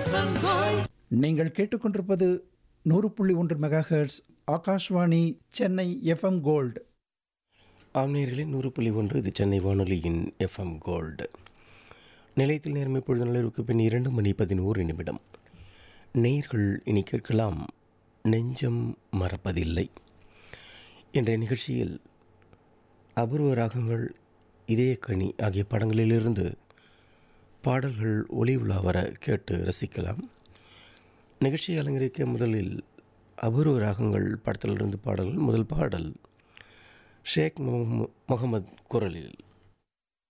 FM gold நீங்கள் கேட்டுக்கொண்டிருப்பது நூறு புள்ளி ஒன்று megahertz Akashvani Chennai FM Gold ஆம்நேயர்களின் நூறு புள்ளி ஒன்று இது சென்னை வானொலியின் எஃப்எம் கோல்டு நிலையத்தில் நேர்மை பொழுது நிலவுக்கு பின் இரண்டு மணி பதினோரு நிமிடம் நேர்கள் இனி கேட்கலாம் நெஞ்சம் மறப்பதில்லை என்ற நிகழ்ச்சியில் அபூர்வ ராகங்கள் இதயக்கனி ஆகிய படங்களிலிருந்து பாடல்கள் ஒளி உலா வர கேட்டு ரசிக்கலாம் நிகழ்ச்சியை அலங்கரிக்க முதலில் அபூர்வ ராகங்கள் படத்திலிருந்து பாடல்கள் முதல் பாடல் ஷேக் முகமது குரலில்